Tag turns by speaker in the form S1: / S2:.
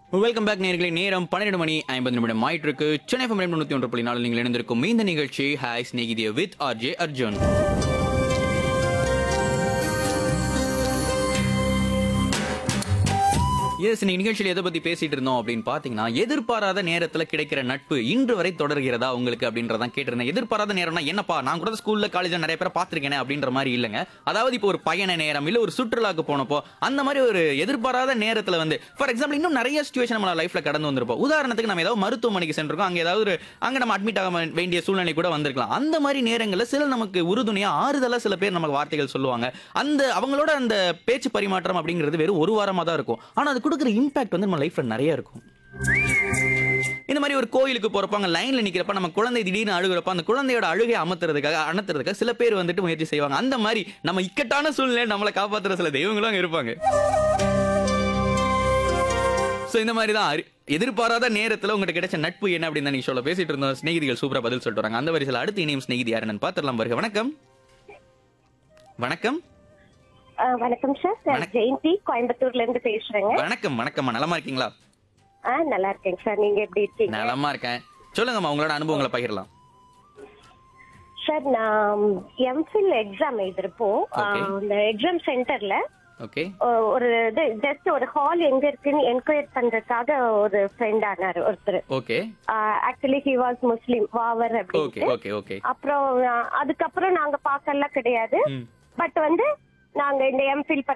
S1: Welcome back நேர்களை நேரம் பன்னிரெண்டு மணி ஐம்பது நிமிடம் ஆயிட்டு இருக்கு சென்னை FM தொண்ணூத்தி ஒன்று புள்ளி நாலு நீங்கள் இணைந்திருக்கும் இந்த நிகழ்ச்சி hi Snegithiye with RJ Arjun S நீங்க நிகழ்ச்சியில் எதை பத்தி பேசிட்டு இருந்தோம் அப்படின்னு பாத்தீங்கன்னா எதிர்பாராத நேரத்துல கிடைக்கிற நட்பு இன்று வரை தொடர்கிறதா உங்களுக்கு அப்படின்றதான் கேட்டிருந்தேன் எதிர்பாராத நேரம்னா என்னப்பா நான் கூட ஸ்கூல்ல காலேஜ்ல நிறைய பேரை பார்த்திருக்கேன் அப்படின்ற மாதிரி இல்லைங்க அதாவது இப்போ ஒரு பயண நேரம் இல்ல ஒரு சுற்றுலாக்கு போனப்போ அந்த மாதிரி ஒரு எதிர்பாராத நேரத்துல வந்து ஃபார் எக்ஸாம்பிள் இன்னும் நிறைய சுச்சுவேஷன் நம்ம லைஃப்ல கடந்து வந்திருப்போம் உதாரணத்துக்கு நம்ம ஏதாவது மருத்துவமனைக்கு சென்றிருக்கோம் அங்க ஏதாவது ஒரு அங்க நம்ம அட்மிட் ஆக வேண்டிய சூழ்நிலை கூட வந்திருக்கலாம் அந்த மாதிரி நேரங்கள்ல சில நமக்கு உறுதுணையா ஆறுதலா சில பேர் நமக்கு வார்த்தைகள் சொல்லுவாங்க அந்த அவங்களோட அந்த பேச்சு பரிமாற்றம் அப்படிங்கிறது வெறும் ஒரு வாரமா தான் இருக்கும் ஆனா அது கொடுக்குற இம்பாக்ட் வந்து நம்ம லைஃப்ல நிறைய இருக்கும் இந்த மாதிரி ஒரு கோயிலுக்கு போறப்ப அங்க லைன்ல நிக்கிறப்ப நம்ம குழந்தை திடீர்னு அழுகுறப்ப அந்த குழந்தையோட அழுகை அமர்த்துறதுக்காக அணத்துறதுக்காக சில பேர் வந்துட்டு முயற்சி செய்வாங்க அந்த மாதிரி நம்ம இக்கட்டான சூழ்நிலை நம்மளை காப்பாத்துற சில தெய்வங்களும் அங்க இருப்பாங்க சோ இந்த மாதிரி தான் அரி- எதிர்பாராத நேரத்துல உங்களுக்கு கிடைச்ச நட்பு என்ன அப்படின்னு நீங்க சொல்ல பேசிட்டு இருந்தோம் சிநேகிதிகள் சூப்பரா பதில் சொல்லிட்டு வராங்க அந்த வரிசையில் அடுத்து இணையும் சிநேகிதி யாருன்னு பாத்துடலாம் பாருங்க வணக்கம் வணக்கம்
S2: ஆ, வணக்கம் சார் சார்
S1: வணக்கம்.
S2: ஜெயந்தி கோயம்புத்தூர்ல இருந்து பேசுறேங்க
S1: வணக்கம் வணக்கம்மா நலமா இருக்கீங்களா
S2: ஆ நல்லா இருக்கேங்க சார் நீங்க எப்படி இருக்கீங்க
S1: நலமா இருக்கேன் சொல்லுங்கம்மா உங்களோட அனுபவங்களை பகிரலாம்
S2: சார் நான் எம்ஃபில் எக்ஸாம் எழுதிருப்போம்
S1: Okay.
S2: இந்த எக்ஸாம் சென்டர்ல
S1: ஓகே
S2: ஒரு இது ஜஸ்ட் ஒரு ஹால் எங்க இருக்குன்னு என்கொயர் பண்றதுக்காக ஒரு ஃப்ரெண்ட் ஆனாரு ஒருத்தர்
S1: okay
S2: actually he was Muslim Vavar
S1: okay
S2: அப்படின்னு
S1: ஓகே ஓகே
S2: அப்புறம் ஆ, அதுக்கப்புறம் நாங்க பார்க்கலாம் கிடையாது
S1: ம்
S2: பட் வந்து நாங்க இந்த எம்ஃபில்